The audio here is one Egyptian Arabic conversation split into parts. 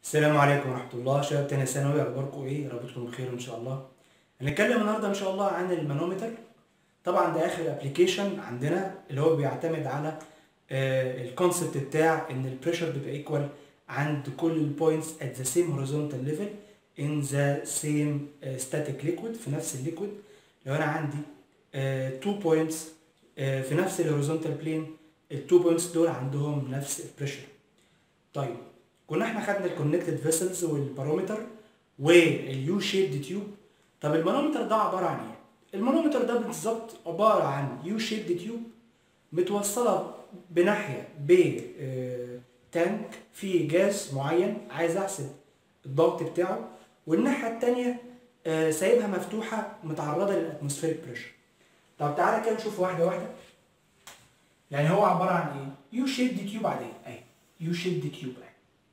السلام عليكم ورحمة الله شباب تانية ثانوي أخباركم إيه؟ يا رب تكونوا بخير إن شاء الله. هنتكلم النهاردة إن شاء الله عن المانومتر. طبعا ده آخر ابلكيشن عندنا اللي هو بيعتمد على الكونسبت بتاع إن البريشر بيبقى ايكوال عند كل البوينتس at the same horizontal level in the same uh, static liquid في نفس الليكويد. لو أنا عندي uh, two points uh, في نفس الهوريزونتال بلين التو بوينتس دول عندهم نفس البريشر. طيب كنا احنا خدنا الكونكتد فيسلز والبارومتر واليو شيبد تيوب طب المانومتر ده عباره عن ايه؟ المانومتر ده بالظبط عباره عن يو شيبد تيوب متوصله بناحيه ب تانك فيه جاز معين عايز احسب الضغط بتاعه والناحيه الثانيه سايبها مفتوحه متعرضه للاتموسفيريك بريشر طب تعالى كده نشوف واحده واحده يعني هو عباره عن ايه؟ يو شيبد تيوب عاديه اهي يو شيبد تيوب اهي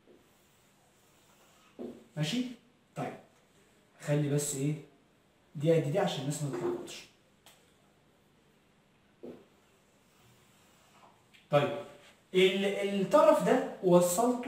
ماشي طيب خلي بس ايه دي دي دي عشان الناس ما تتلخبطش طيب الطرف ده وصلته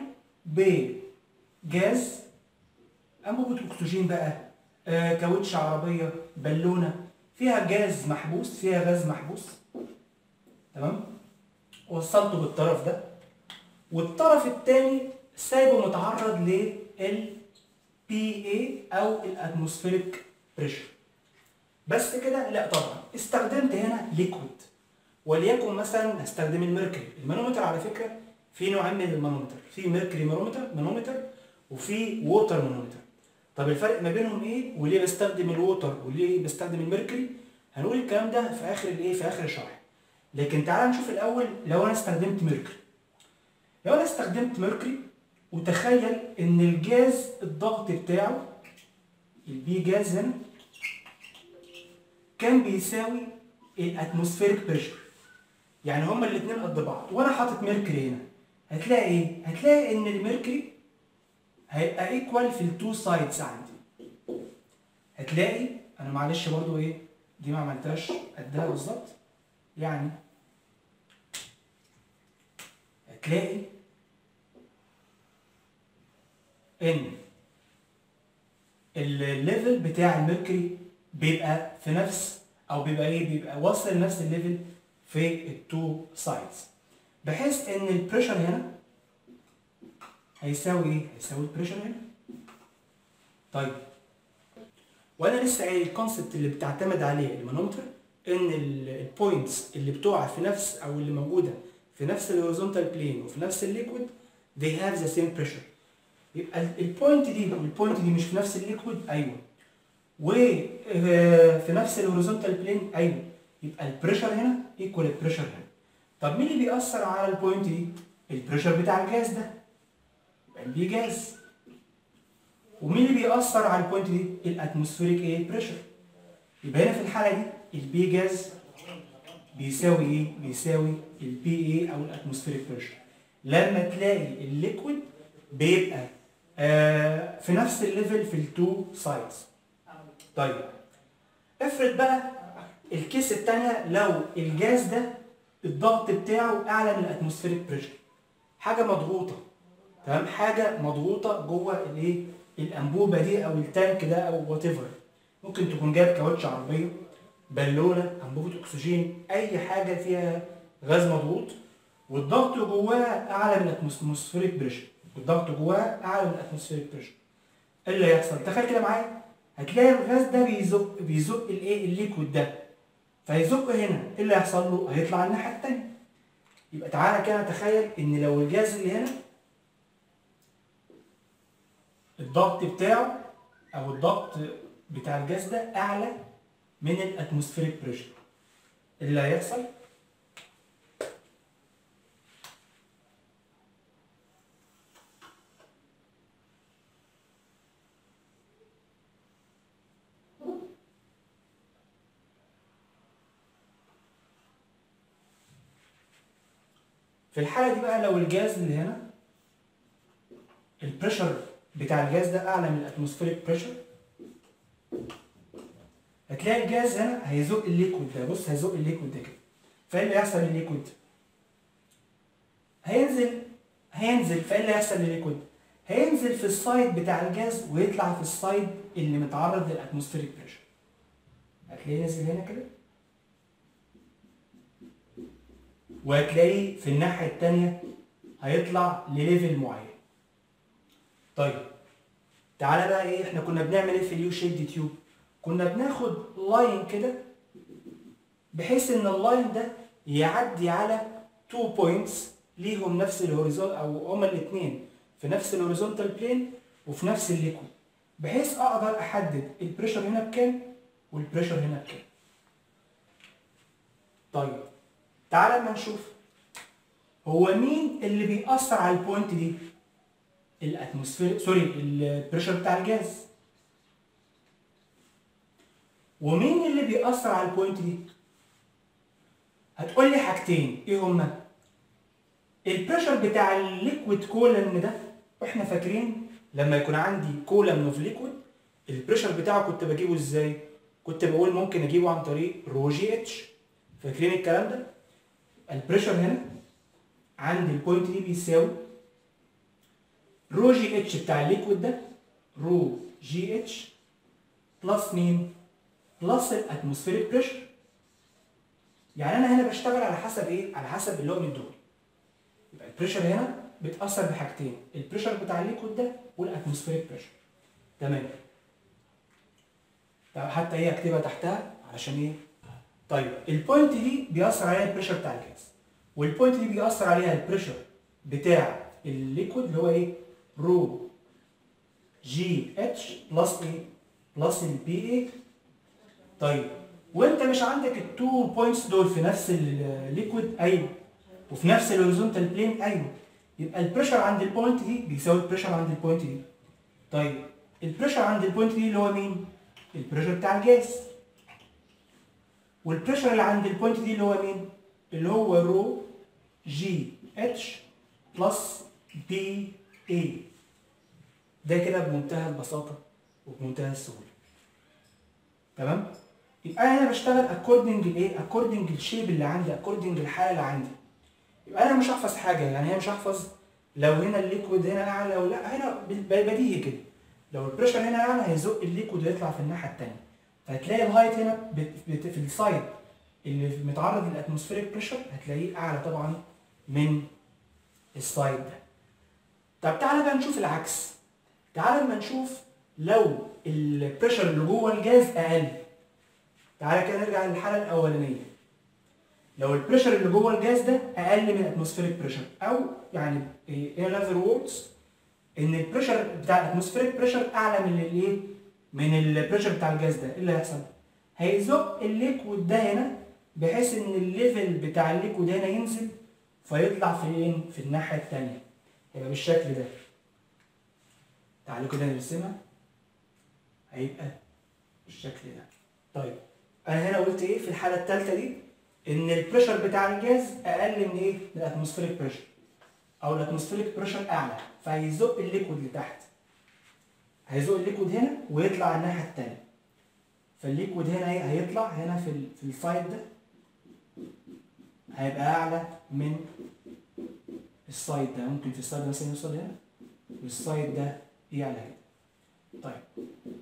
بجاز انبوبة اكسجين بقى آه كاوتش عربية بالونة فيها جاز محبوس فيها غاز محبوس تمام وصلته بالطرف ده والطرف الثاني سايبه متعرض لل بي اي او الاتموسفيريك بريشر بس كده لا طبعا استخدمت هنا ليكويد وليكن مثلا هستخدم الميركوري المانومتر على فكره في نوعين من المانومتر في ميركوري مانومتر مانومتر وفي ووتر مانومتر طب الفرق ما بينهم ايه وليه بستخدم الووتر وليه بستخدم الميركوري هنقول الكلام ده في اخر الايه في اخر الشرح لكن تعالى نشوف الاول لو انا استخدمت ميركوري لو انا استخدمت ميركوري وتخيل ان الجاز الضغط بتاعه البي جاز هنا كان بيساوي الاتموسفيريك بريشر يعني هما الاثنين قد بعض وانا حاطط ميركوري هنا هتلاقي ايه هتلاقي ان الميركوري هيبقى ايكوال في التو سايدز عندي هتلاقي انا معلش برضو ايه دي ما عملتهاش قدها بالظبط يعني هتلاقي ان الليفل بتاع الميركوري بيبقى في نفس او بيبقى ايه بيبقى واصل لنفس الليفل في التو سايدز بحيث ان البريشر هنا هيساوي ايه هيساوي البريشر هنا طيب وانا لسه قايل الكونسبت اللي بتعتمد عليه المانومتر ان البوينتس اللي بتقع في نفس او اللي موجوده في نفس الهوريزونتال بلين وفي نفس الليكويد they have the same pressure يبقى البوينت دي والبوينت دي مش في نفس الليكويد ايوه وفي نفس الهوريزونتال بلين ايوه يبقى البريشر هنا ايكوال البريشر هنا طب مين اللي بيأثر على البوينت دي البريشر بتاع الجاز ده يبقى البي جاز ومين اللي بيأثر على البوينت دي الاتموسفيريك ايه بريشر يبقى هنا في الحاله دي البي جاز بيساوي ايه بيساوي البي ايه او الاتموسفيريك بريشر لما تلاقي الليكويد بيبقى آه في نفس الليفل في التو سايدز طيب افرض بقى الكيس الثانيه لو الجاز ده الضغط بتاعه اعلى من الاتموسفيريك بريشر حاجه مضغوطه تمام حاجه مضغوطه جوه الايه الانبوبه دي او التانك ده او وات ايفر ممكن تكون جايب كاوتش عربيه بالونه انبوبه اكسجين اي حاجه فيها غاز مضغوط والضغط جواها اعلى من الاتموسفيريك بريشر الضغط جواها اعلى من الاتموسفيريك بريشر ايه اللي هيحصل تخيل كده معايا هتلاقي الغاز ده بيزق بيزق الايه الليكويد ده فيزق هنا ايه اللي هيحصل له هيطلع الناحيه الثانيه يبقى تعالى كده نتخيل ان لو الجاز اللي هنا الضغط بتاعه او الضغط بتاع الجاز ده اعلى من الاتموسفيريك بريشر اللي هيحصل في الحالة دي بقى لو الجاز اللي هنا البريشر بتاع الجاز ده أعلى من الأتموسفيريك بريشر هتلاقي الجاز هنا هيزق الليكويد ده بص هيزق الليكويد ده كده فايه اللي هيحصل للليكويد؟ هينزل هينزل فايه اللي هيحصل للليكويد؟ هينزل في السايد بتاع الجاز ويطلع في السايد اللي متعرض للاتموسفيريك بريشر هتلاقيه نازل هنا كده وهتلاقيه في الناحية التانية هيطلع لليفل معين طيب تعالى بقى ايه احنا كنا بنعمل ايه في اليو شيب تيوب كنا بناخد لاين كده بحيث ان اللاين ده يعدي على تو بوينتس ليهم نفس الهوريزون او هما الاثنين في نفس الهوريزونتال بلين وفي نفس الليكويد بحيث اقدر احدد البريشر هنا بكام والبريشر هنا بكام طيب تعالى اما نشوف هو مين اللي بيأثر على البوينت دي الاتموسفير سوري البريشر بتاع الجاز ومين اللي بيأثر على البوينت دي هتقول لي حاجتين ايه هما البريشر بتاع الليكويد كولن ده واحنا فاكرين لما يكون عندي كولن اوف ليكويد البريشر بتاعه كنت بجيبه ازاي كنت بقول ممكن اجيبه عن طريق رو جي اتش فاكرين الكلام ده البريشر هنا عند البوينت دي بيساوي رو جي اتش بتاع الليكويد ده رو جي اتش بلس مين بلس الاتموسفيريك بريشر يعني انا هنا بشتغل على حسب ايه على حسب اللي هو من دول يبقى البريشر هنا بيتاثر بحاجتين البريشر بتاع الليكويد ده والاتموسفيريك بريشر تمام طب حتى ايه اكتبها تحتها علشان ايه طيب البوينت دي بيأثر عليها البريشر بتاع الجاز والبوينت دي بيأثر عليها البريشر بتاع الليكويد اللي هو ايه رو جي اتش بلس ايه بلس البي اي طيب وانت مش عندك التو بوينتس دول في نفس الليكويد ايوه وفي نفس الهوريزونتال بلين ايوه يبقى البريشر عند البوينت دي بيساوي البريشر عند البوينت دي طيب البريشر عند البوينت دي اللي هو مين البريشر بتاع الجاز والبريشر اللي عند البوينت دي اللي هو مين اللي هو رو جي اتش بلس بي اي ده كده بمنتهى البساطه وبمنتهى السهوله تمام يبقى انا هنا بشتغل اكوردنج لايه اكوردنج الشيب اللي عندي اكوردنج الحاله اللي عندي يبقى انا مش هحفظ حاجه يعني هي مش هحفظ لو هنا الليكويد هنا اعلى او لا هنا بديهي كده لو البريشر هنا اعلى هيزق الليكويد ويطلع في الناحيه الثانيه فهتلاقي الهايت هنا بت بت في السايد اللي متعرض للاتموسفيريك بريشر هتلاقيه اعلى طبعا من السايد ده طب تعالى بقى نشوف العكس تعالى اما نشوف لو البريشر اللي جوه الجاز اقل تعالى كده نرجع للحاله الاولانيه لو البريشر اللي جوه الجاز ده اقل من الاتموسفيريك بريشر او يعني in other words ان البريشر بتاع الاتموسفيريك بريشر اعلى من الايه من البريشر بتاع الجاز ده ايه اللي هيحصل هيزق الليكويد ده هنا بحيث ان الليفل بتاع الليكويد هنا ينزل فيطلع فين في الناحيه الثانيه هيبقى بالشكل ده تعالوا كده نرسمها هيبقى بالشكل ده طيب انا هنا قلت ايه في الحاله الثالثه دي ان البريشر بتاع الجاز اقل من ايه من الاتموسفيريك بريشر او الاتموسفيريك بريشر اعلى فهيزق الليكويد لتحت هيزق الليكويد هنا ويطلع الناحيه الثانيه فالليكويد هنا ايه هيطلع هنا في ال في السايد ده هيبقى اعلى من السايد ده ممكن في السايد مثلا يوصل هنا والسايد ده يعلى كده طيب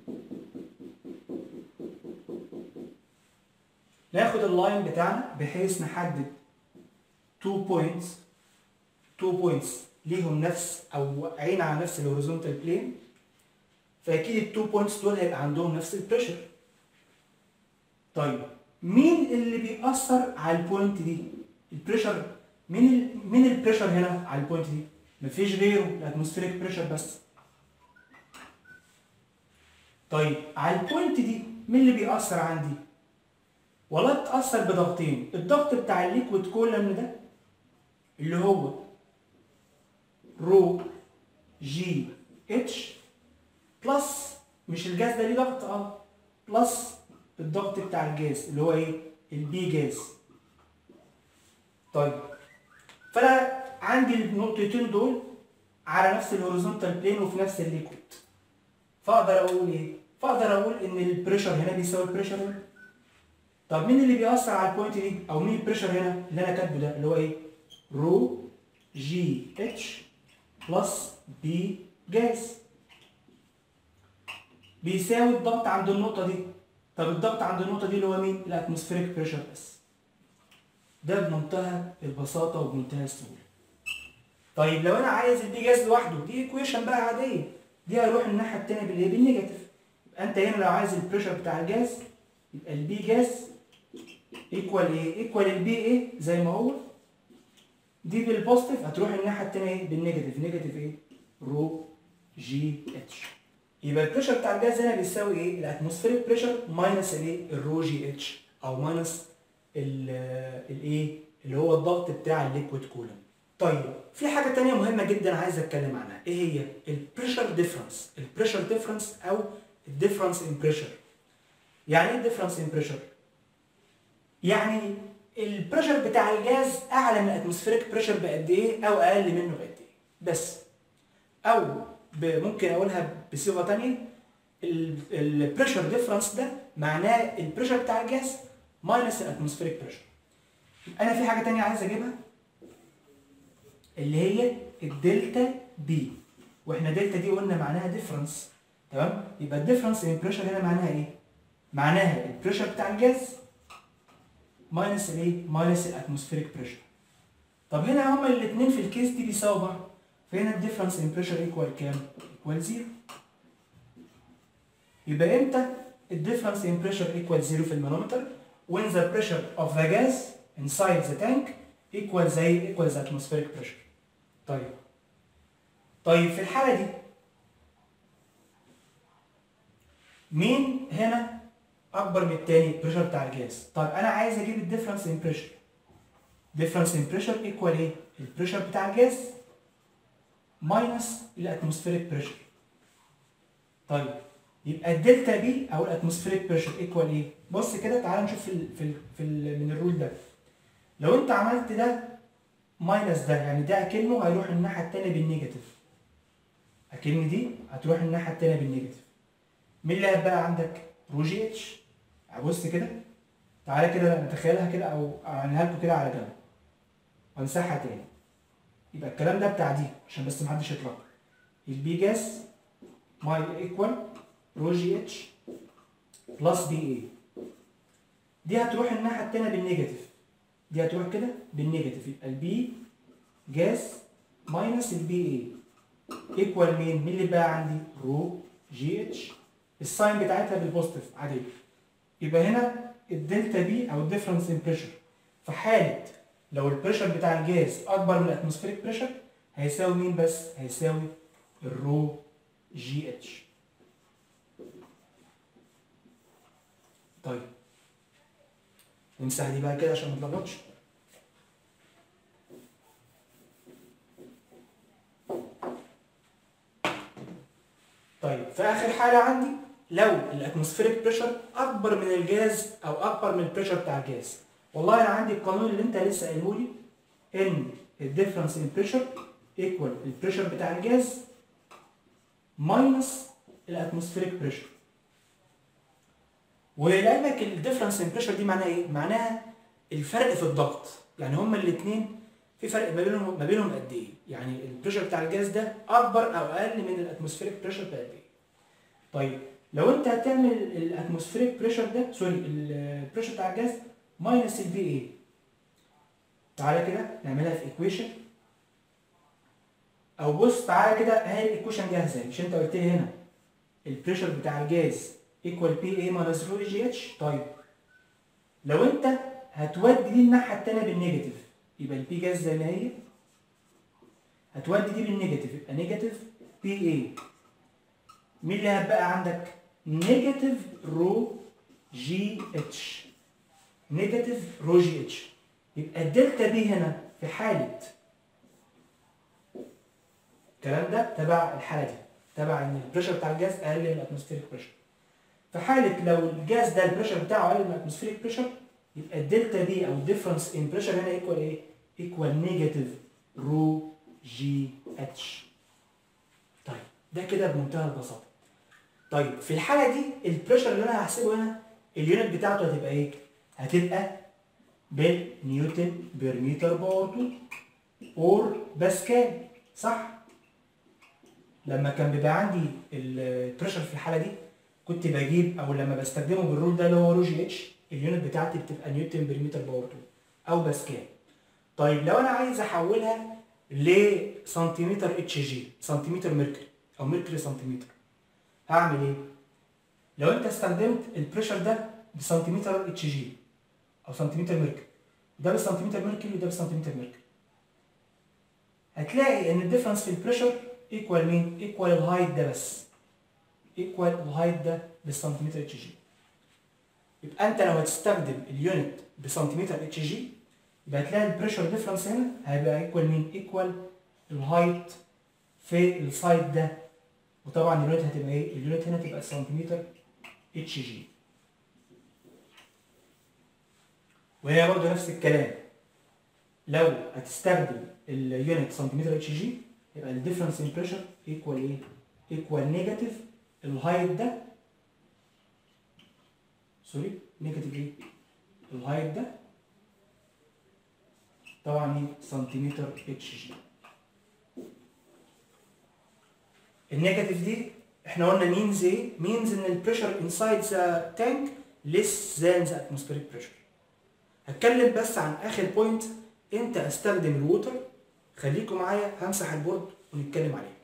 ناخد اللاين بتاعنا بحيث نحدد 2 بوينتس 2 بوينتس ليهم نفس او عين على نفس الهوريزونتال بلين فاكيد ال 2 بوينتس دول هيبقى عندهم نفس البريشر طيب مين اللي بيأثر على البوينت دي البريشر مين ال... مين البريشر هنا على البوينت دي مفيش غيره الاتموسفيريك بريشر بس طيب على البوينت دي مين اللي بيأثر عندي والله بتأثر بضغطين الضغط بتاع الليكويد كولم ده اللي هو رو جي اتش بلس مش الجاز ده ليه ضغط اه بلس الضغط بتاع الجاز اللي هو ايه البي جاز طيب فانا عندي النقطتين دول على نفس الهوريزونتال بلين وفي نفس الليكويد فاقدر اقول ايه فاقدر اقول ان البريشر هنا بيساوي البريشر هنا طب مين اللي بيأثر على البوينت دي او مين البريشر هنا اللي انا كاتبه ده اللي هو ايه رو جي اتش بلس بي جاز بيساوي الضغط عند النقطة دي طب الضغط عند النقطة دي اللي هو مين؟ الاتموسفيريك بريشر بس ده بمنتهى البساطة وبمنتهى السهولة طيب لو انا عايز البي جاز لوحده دي ايكويشن بقى عادية دي هيروح الناحية التانية بالايه؟ بالنيجاتيف يبقى انت هنا لو عايز البريشر بتاع الجاز يبقى البي جاز ايكوال ايه؟ ايكوال البي ايه زي ما هو دي بالبوزيتيف هتروح الناحيه الثانيه ايه بالنيجاتيف نيجاتيف ايه رو جي اتش يبقى البريشر بتاع الجاز هنا بيساوي ايه الاتموسفيريك بريشر ماينس الايه الرو جي اتش او ماينس الايه اللي هو الضغط بتاع الليكويد كولم طيب في حاجه تانية مهمه جدا عايز اتكلم عنها ايه هي البريشر ديفرنس البريشر ديفرنس او الديفرنس ان بريشر يعني ايه الديفرنس ان بريشر يعني البريشر بتاع الجاز اعلى من الاتموسفيريك بريشر بقد ايه او اقل منه بقد ايه بس او ممكن اقولها بصيغه ثانيه البريشر ديفرنس ده معناه البريشر بتاع الجاز ماينس الاتموسفيريك بريشر انا في حاجه ثانيه عايز اجيبها اللي هي الدلتا بي واحنا دلتا دي قلنا معناها ديفرنس تمام يبقى الديفرنس ان بريشر هنا معناها ايه معناها البريشر بتاع الجاز ماينس الايه؟ ماينس الاتموسفيريك بريشر. طب هنا هما الاثنين في الكيس دي بيساووا بعض. فهنا الديفرنس ان بريشر ايكوال كام؟ ايكوال زيرو. يبقى امتى الديفرنس ان بريشر ايكوال زيرو في المانومتر؟ when the pressure of the gas inside the tank equal زي equal the atmospheric pressure. طيب. طيب في الحالة دي مين هنا اكبر من التاني البريشر بتاع الجاز طيب انا عايز اجيب الديفرنس ان بريشر ديفرنس ان بريشر ايكوال ايه البريشر بتاع الجاز ماينس الاتموسفيريك بريشر طيب يبقى الدلتا بي او الاتموسفيريك بريشر ايكوال ايه بص كده تعال نشوف في ال في ال في ال من الرول ده لو انت عملت ده ماينس ده يعني ده اكنه هيروح الناحيه الثانيه بالنيجاتيف اكن دي هتروح الناحيه الثانيه بالنيجاتيف مين اللي هيبقى عندك رو جي اتش ابص كده تعالى كده نتخيلها كده او اعملها لكم كده على جنب وامسحها تاني يبقى الكلام ده بتاع دي عشان بس محدش يتلخبط البي جاس ماي ايكوال رو جي اتش بلس بي اي دي هتروح الناحيه التانيه بالنيجاتيف دي هتروح كده بالنيجاتيف يبقى البي جاس ماينس البي اي ايكوال مين؟ مين اللي بقى عندي؟ رو جي اتش الساين بتاعتها بالبوزيتيف عاديه يبقى هنا الدلتا بي او الديفرنس ان بريشر في حاله لو البريشر بتاع الجاز اكبر من الاتموسفيريك بريشر هيساوي مين بس؟ هيساوي الرو جي اتش طيب نمسح دي بقى كده عشان ما نتلخبطش طيب في اخر حاله عندي لو الاتموسفيريك بريشر اكبر من الجاز او اكبر من البريشر بتاع الجاز والله انا عندي القانون اللي انت لسه قايله لي ان الديفرنس ان بريشر ايكوال البريشر بتاع الجاز ماينس الاتموسفيريك بريشر ولعلمك الديفرنس ان بريشر دي معناها ايه؟ معناها الفرق في الضغط يعني هما الاثنين في فرق ما بينهم ما بينهم قد ايه؟ يعني البريشر بتاع الجاز ده اكبر او اقل من الاتموسفيريك بريشر بقد ايه؟ طيب لو انت هتعمل الاتموسفيريك بريشر ده سوري البريشر بتاع الجاز ماينس البي اي تعالى كده نعملها في ايكويشن او بص تعالى كده اهي الايكويشن جاهزه مش انت قلت لي هنا البريشر بتاع الجاز ايكوال بي اي ماينس رو جي اتش طيب لو انت هتودي دي الناحيه الثانيه بالنيجاتيف يبقى البي جاز زي ما هي هتودي دي بالنيجاتيف يبقى نيجاتيف بي اي مين اللي هتبقى عندك نيجاتيف رو جي اتش نيجاتيف رو جي اتش يبقى الدلتا بي هنا في حاله الكلام ده تبع الحاله دي تبع ان البريشر بتاع الجاز اقل من الاتموسفيريك بريشر في حاله لو الجاز ده البريشر بتاعه اقل من الاتموسفيريك بريشر يبقى الدلتا بي او الديفرنس ان بريشر هنا ايكوال ايه؟ ايكوال نيجاتيف رو جي اتش طيب ده كده بمنتهى البساطه طيب في الحاله دي البريشر اللي انا هحسبه هنا اليونت بتاعته هتبقى ايه؟ هتبقى بالنيوتن بير متر باور 2 اور باسكال صح؟ لما كان بيبقى عندي البريشر في الحاله دي كنت بجيب او لما بستخدمه بالرول ده اللي هو رو جي اتش اليونت بتاعتي بتبقى نيوتن بر متر باور 2 او باسكال طيب لو انا عايز احولها لسنتيمتر اتش جي سنتيمتر ميركوري او ميركوري سنتيمتر هعمل ايه؟ لو انت استخدمت البريشر ده بسنتيمتر اتش جي او سنتيمتر ميركوري ده بالسنتيمتر ميركوري وده بالسنتيمتر ميركوري هتلاقي ان الديفرنس في البريشر ايكوال مين؟ ايكوال الهايت ده بس ايكوال الهايت ده بالسنتيمتر اتش جي يبقى انت لو هتستخدم اليونت بسنتيمتر اتش جي يبقى هتلاقي البريشر ديفرنس هنا هيبقى ايكوال مين؟ ايكوال الهايت في السايد ده وطبعا اليونت هتبقى ايه؟ اليونت هنا تبقى سنتيمتر اتش جي وهي برضه نفس الكلام لو هتستخدم اليونت سنتيمتر اتش جي يبقى الديفرنس ان بريشر ايكوال ايه؟ ايكوال نيجاتيف الهايت ده سوري نيجاتيف ايه؟ الهايت ده طبعا ايه؟ سنتيمتر اتش جي النيجاتيف دي احنا قلنا مينز ايه؟ مينز ان البريشر انسايد ذا تانك less than the atmospheric pressure هتكلم بس عن اخر بوينت امتى استخدم الووتر خليكم معايا همسح البورد ونتكلم عليه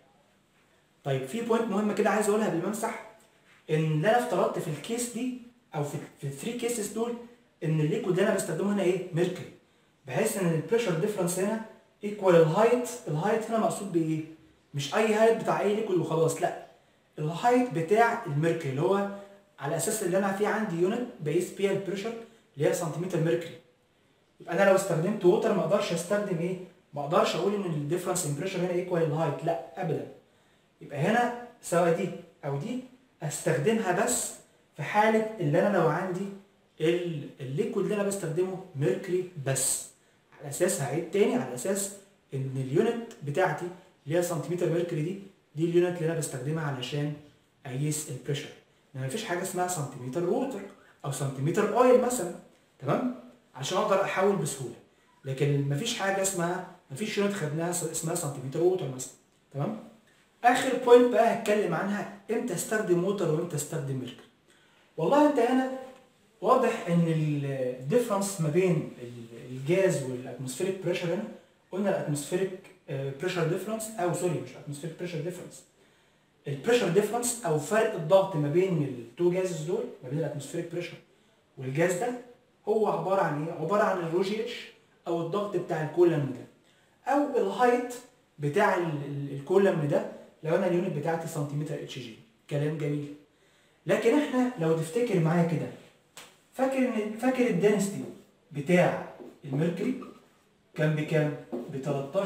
طيب في بوينت مهمه كده عايز اقولها قبل ما امسح ان انا افترضت في الكيس دي او في في الثري كيسز دول ان الليكويد اللي انا بستخدمه هنا ايه ميركوري بحيث ان البريشر ديفرنس هنا ايكوال الهايت الهايت هنا مقصود بايه مش اي هايت بتاع اي ليكويد وخلاص لا الهايت بتاع الميركوري اللي هو على اساس اللي انا في عندي يونت بقيس بيها البريشر اللي هي سنتيمتر ميركوري يبقى انا لو استخدمت ووتر ما اقدرش استخدم ايه ما اقدرش اقول ان الديفرنس ان بريشر هنا ايكوال الهايت لا ابدا يبقى هنا سواء دي او دي استخدمها بس في حاله اللي انا لو عندي ال- الليكويد اللي انا بستخدمه ميركوري بس على اساس هعيد تاني على اساس ان اليونت بتاعتي اللي هي سنتيمتر ميركوري دي دي اليونت اللي انا بستخدمها علشان اقيس البريشر ما فيش حاجه اسمها سنتيمتر ووتر او سنتيمتر اويل مثلا تمام عشان اقدر احول بسهوله لكن مفيش حاجه اسمها مفيش يونت خدناها س- اسمها سنتيمتر ووتر مثلا تمام اخر بوينت بقى هتكلم عنها امتى استخدم ووتر وامتى استخدم ميركوري والله انت هنا واضح ان الديفرنس ما بين ال- الجاز والاتموسفيريك بريشر هنا قلنا الاتموسفيريك بريشر ديفرنس او سوري مش اتموسفيريك بريشر ديفرنس البريشر ديفرنس او فرق الضغط ما بين التو جازز دول ما بين الاتموسفيريك بريشر والجاز ده هو عباره عن ايه؟ عباره عن الروجي اتش او الضغط بتاع الكولم ده او الهايت بتاع ال- ال- الكولم ده لو انا اليونت بتاعتي سنتيمتر اتش جي كلام جميل لكن احنا لو تفتكر معايا كده فاكر ان فاكر الدنستي بتاع الميركوري كان بكام؟ ب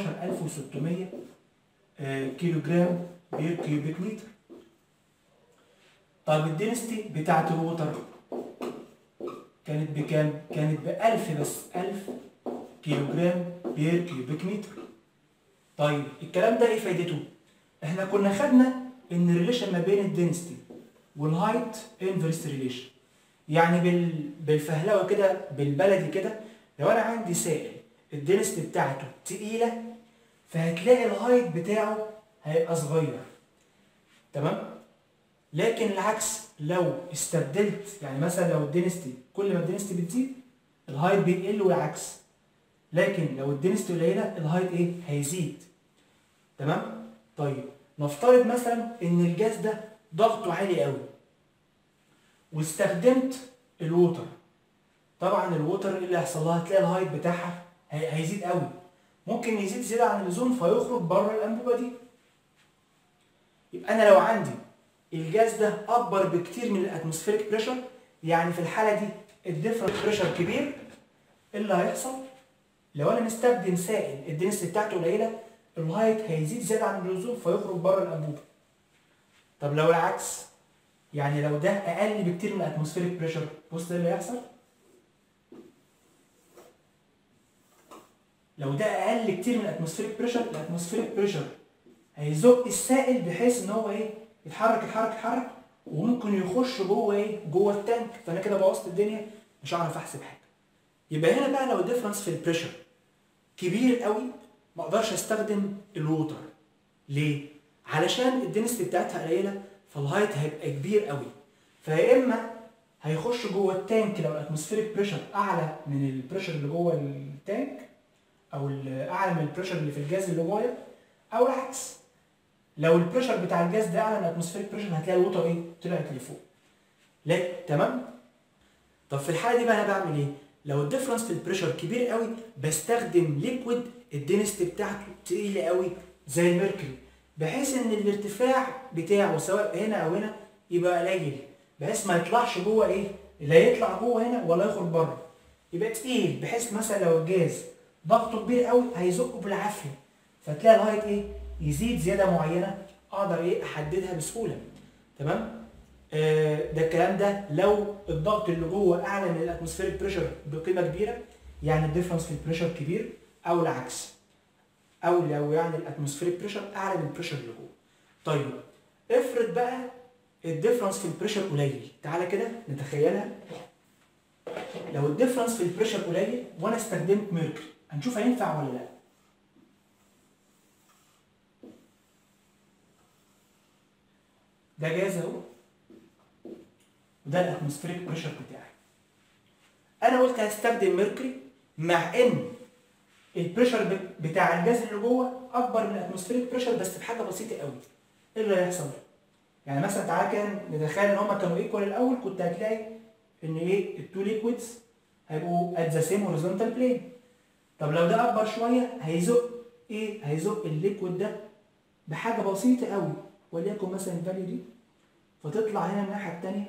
13600 آه، كيلو جرام بير كيوبيك متر طب الدنستي بتاعت الووتر كانت بكام؟ كانت ب 1000 بس 1000 كيلو جرام بير كيوبيك متر طيب الكلام ده ايه فايدته؟ احنا كنا خدنا ان الريليشن ما بين الدنستي والهايت انفرس ريليشن يعني بال... بالفهلوه كده بالبلدي كده لو انا عندي سائل الدنستي بتاعته تقيله فهتلاقي الهايت بتاعه هيبقى صغير تمام لكن العكس لو استبدلت يعني مثلا لو الدنستي كل ما الدنستي بتزيد الهايت بيقل والعكس لكن لو الدنستي قليله الهايت ايه هيزيد تمام طيب نفترض مثلا ان الجاز ده ضغطه عالي قوي واستخدمت الووتر طبعا الووتر إيه اللي هيحصل لها هتلاقي الهايت بتاعها هي- هيزيد قوي ممكن يزيد زياده عن اللزوم فيخرج بره الانبوبه دي يبقى انا لو عندي الجاز ده اكبر بكتير من الاتموسفيريك بريشر يعني في الحاله دي الديفرنت بريشر كبير ايه اللي هيحصل لو انا مستخدم سائل الدنسيتي بتاعته قليله الهايت هيزيد زياده عن اللزوم فيخرج بره الانبوبه طب لو العكس يعني لو ده اقل بكتير من الاتموسفيريك بريشر بص ايه اللي هيحصل لو ده اقل كتير من الاتموسفيريك بريشر الاتموسفيريك بريشر هيزق السائل بحيث ان هو ايه يتحرك يتحرك يتحرك وممكن يخش جوه ايه جوه التانك فانا كده بوظت الدنيا مش هعرف احسب حاجه يبقى هنا بقى لو الديفرنس في البريشر كبير قوي ما اقدرش استخدم الووتر ليه علشان الدنسيتي بتاعتها قليله فالهايت هيبقى كبير قوي فيا اما هيخش جوه التانك لو الاتموسفيريك بريشر اعلى من البريشر اللي جوه التانك او ال- اعلى من البريشر اللي في الجاز اللي جوه او العكس لو البريشر بتاع الجاز ده اعلى من الاتموسفيريك بريشر هتلاقي الوتر ايه طلعت لفوق لا تمام طب في الحاله دي بقى انا بعمل ايه لو الديفرنس في البريشر كبير قوي بستخدم ليكويد الدنستي بتاعته تقيله قوي زي الميركوري بحيث ان الارتفاع بتاعه سواء هنا او هنا يبقى قليل بحيث ما يطلعش جوه ايه لا يطلع جوه هنا ولا يخرج بره يبقى تقيل بحيث مثلا لو الجاز ضغطه كبير قوي هيزقه بالعافيه فتلاقي الهايت ايه يزيد زياده معينه اقدر ايه احددها بسهوله تمام آه ده الكلام ده لو الضغط اللي جوه اعلى من الاتموسفيريك بريشر بقيمه كبيره يعني الديفرنس في البريشر كبير او العكس او لو يعني الاتموسفيريك بريشر اعلى من البريشر اللي جوه طيب افرض بقى الديفرنس في البريشر قليل تعالى كده نتخيلها لو الديفرنس في البريشر قليل وانا استخدمت ميركوري هنشوف هينفع ولا لا ده جاز اهو وده الاتموسفيريك بريشر بتاعي انا قلت هستخدم ميركوري مع ان البريشر ب- بتاع الجاز اللي جوه اكبر من الاتموسفيريك بريشر بس بحاجه بسيطه قوي ايه اللي هيحصل يعني مثلا تعالى كده نتخيل ان هما كانوا ايكوال الاول كنت هتلاقي ان ايه التو ليكويدز هيبقوا ات ذا سيم هوريزونتال بلين طب لو ده اكبر شويه هيزق ايه هيزق الليكويد ده بحاجه بسيطه قوي وليكن مثلا الفاليو دي فتطلع هنا الناحيه الثانيه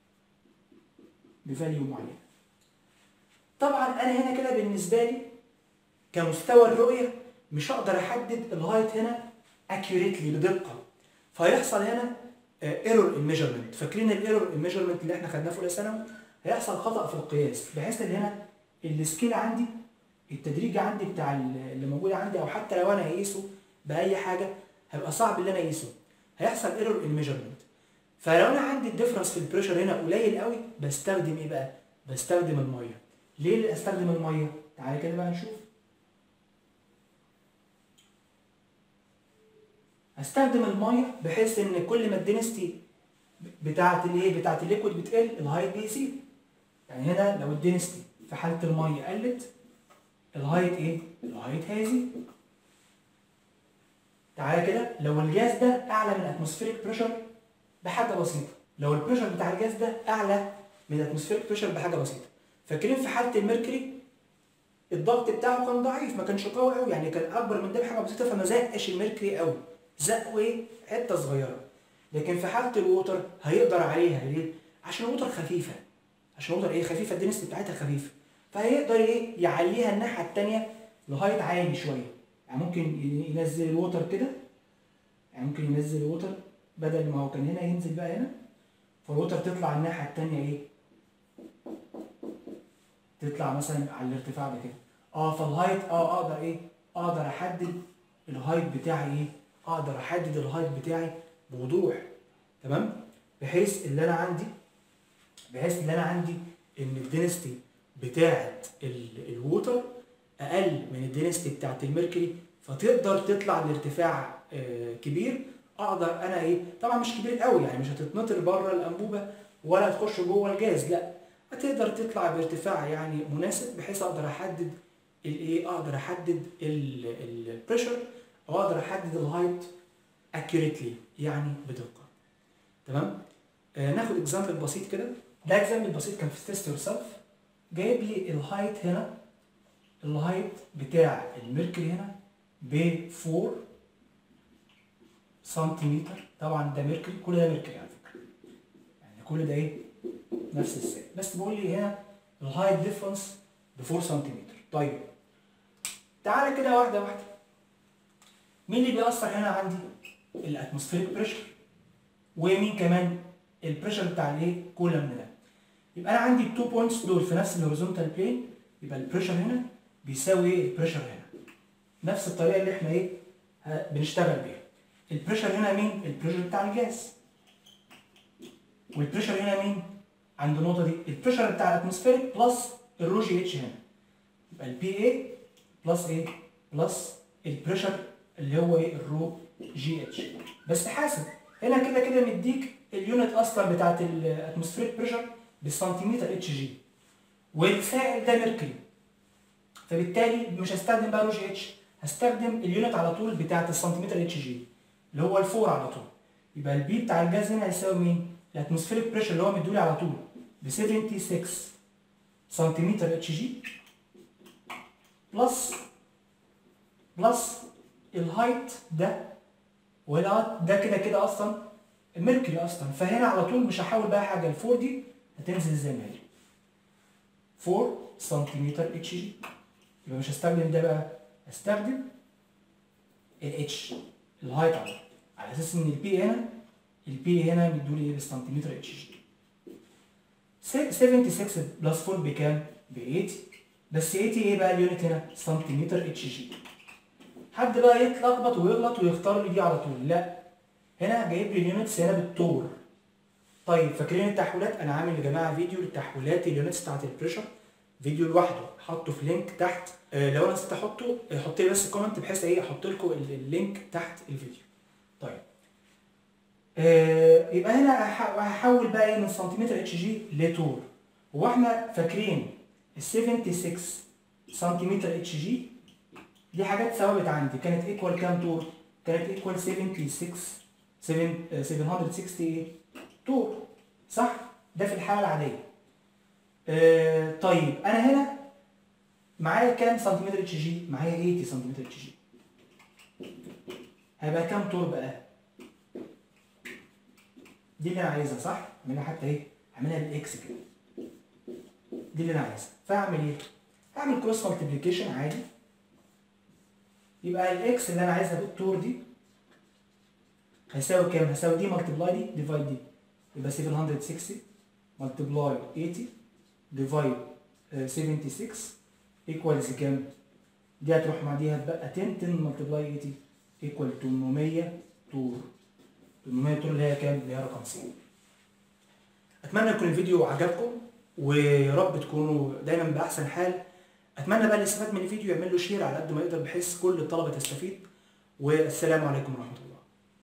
بفاليو معين طبعا انا هنا كده بالنسبه لي كمستوى الرؤيه مش هقدر احدد الهايت هنا اكيوريتلي بدقه فيحصل هنا ايرور الميجرمنت فاكرين الايرور الميجرمنت اللي احنا خدناه في اولى ثانوي هيحصل خطا في القياس بحيث ان هنا السكيل عندي التدريج عندي بتاع ال- اللي موجود عندي او حتى لو انا هقيسه باي حاجه هيبقى صعب ان انا اقيسه هيحصل ايرور الميجرمنت فلو انا عندي الديفرنس في البريشر هنا قليل قوي بستخدم ايه بقى بستخدم الميه ليه اللي استخدم الميه تعالى كده بقى نشوف هستخدم الميه بحيث ان كل ما الدنستي بتاعه الايه بتاعه الليكويد بتقل الهايت بيزيد يعني هنا لو الدنستي في حاله الميه قلت الهايت ايه الهايت هيزيد تعالى كده لو الجاز ده اعلى من الاتموسفيريك بريشر بحاجه بسيطه لو البريشر بتاع الجاز ده اعلى من الاتموسفيريك بريشر بحاجه بسيطه فاكرين في حاله الميركوري الضغط بتاعه كان ضعيف ما كانش قوي قوي يعني كان اكبر من ده بحاجه بسيطه فما زقش الميركوري قوي زقه ايه حته صغيره لكن في حاله الووتر هيقدر عليها ليه عشان الووتر خفيفه عشان الووتر ايه خفيفه الدنسيتي بتاعتها خفيفه فهيقدر ايه يعليها الناحيه الثانيه لغايه عالي شويه يعني ممكن ينزل الووتر كده يعني ممكن ينزل الووتر بدل ما هو كان هنا ينزل بقى هنا فالووتر تطلع الناحيه الثانيه ايه تطلع مثلا على الارتفاع ده كده اه فالهايت اه اقدر ايه اقدر احدد الهايت بتاعي ايه اقدر احدد الهايت بتاعي بوضوح تمام بحيث اللي انا عندي بحيث ان انا عندي ان الدنستي بتاعه ال- الووتر اقل من الدنستي بتاعه الميركوري فتقدر تطلع لارتفاع آه، كبير اقدر انا ايه طبعا مش كبير قوي يعني مش هتتنطر بره الانبوبه ولا هتخش جوه الجاز لا هتقدر تطلع بارتفاع يعني مناسب بحيث اقدر احدد الايه اقدر احدد البريشر او اقدر احدد الهايت اكيوريتلي يعني بدقه تمام آه ناخد اكزامبل بسيط كده ده اكزامبل بسيط كان في تيست يور سيلف جايب لي الهايت هنا الهايت بتاع الميركوري هنا ب 4 سنتيمتر طبعا ده ميركوري كل ده ميركوري على فكره يعني كل ده ايه نفس السعر بس بيقول لي هنا الهايت ديفرنس ب 4 سنتيمتر طيب تعالى كده واحده واحده مين اللي بيأثر هنا عندي الاتموسفيريك بريشر ومين كمان البريشر بتاع الايه كولم ده يبقى انا عندي التو بوينتس دول في نفس الهوريزونتال بلين يبقى البريشر هنا بيساوي ايه البريشر هنا نفس الطريقه اللي احنا ايه ه- بنشتغل بيها البريشر هنا مين البريشر بتاع الجاز والبريشر هنا مين عند النقطه دي البريشر بتاع الاتموسفيريك بلس الرو جي اتش هنا يبقى البي اي بلس ايه بلس البريشر اللي هو ايه الرو جي اتش بس حاسب هنا كده كده مديك اليونت اصلا بتاعت الاتموسفيريك بريشر بالسنتيمتر اتش جي والسائل ده ميركوري فبالتالي مش هستخدم بقى رو جي اتش هستخدم اليونت على طول بتاعت السنتيمتر اتش جي اللي هو الفور على طول يبقى البي بتاع الجاز هنا هيساوي مين؟ الاتموسفيريك بريشر اللي هو مديولي على طول ب 76 سنتيمتر اتش جي بلس بلس الهايت ده والهايت ده كده كده اصلا الميركوري اصلا فهنا على طول مش هحاول بقى حاجه الفور دي هتنزل زي ما هي 4 سنتيمتر اتش جي يبقى مش هستخدم ده بقى هستخدم الاتش الهايت على طول على اساس ان البي هنا البي هنا مدولي ايه بالسنتيمتر اتش جي 76 بلس 4 بكام؟ ب 80 بس 80 ايه بقى اليونت هنا؟ سنتيمتر اتش جي حد بقى يتلخبط ويغلط ويختار لي دي على طول لا هنا جايب لي اليونتس هنا بالطور طيب فاكرين التحويلات انا عامل يا جماعه فيديو للتحويلات اليونتس بتاعت البريشر فيديو لوحده حطه في لينك تحت آه لو انا نسيت احطه حط لي بس كومنت بحيث ايه احط لكم اللينك تحت الفيديو طيب آه يبقى هنا هحول بقى ايه من سنتيمتر اتش جي لتور هو احنا فاكرين ال 76 سنتيمتر اتش جي دي حاجات ثوابت عندي كانت ايكوال كام تور؟ كانت ايكوال 76 760 ايه؟ تور صح؟ ده في الحالة العادية. آه طيب انا هنا معايا كام سنتيمتر اتش جي؟ معايا 80 سنتيمتر اتش جي. هيبقى كام تور بقى؟ دي اللي انا عايزها صح؟ اعملها حتى ايه؟ اعملها بالاكس كده. دي اللي انا عايزها، فاعمل ايه؟ هعمل كروس مالتيبليكيشن عادي. يبقى الاكس اللي انا عايزها بالتور دي هيساوي كام؟ هيساوي دي ملتبلاي دي ديفايد دي يبقى 760 ملتبلاي 80 ديفايد 76 ايكوالز كام؟ دي هتروح مع دي هتبقى 10 10 ملتبلاي 80 ايكوال 800 تور 800 تور اللي هي كام؟ اللي هي رقم سي اتمنى يكون الفيديو عجبكم ويا رب تكونوا دايما باحسن حال اتمنى بقى اللي استفاد من الفيديو يعمل له شير على قد ما يقدر بحيث كل الطلبه تستفيد والسلام عليكم ورحمه الله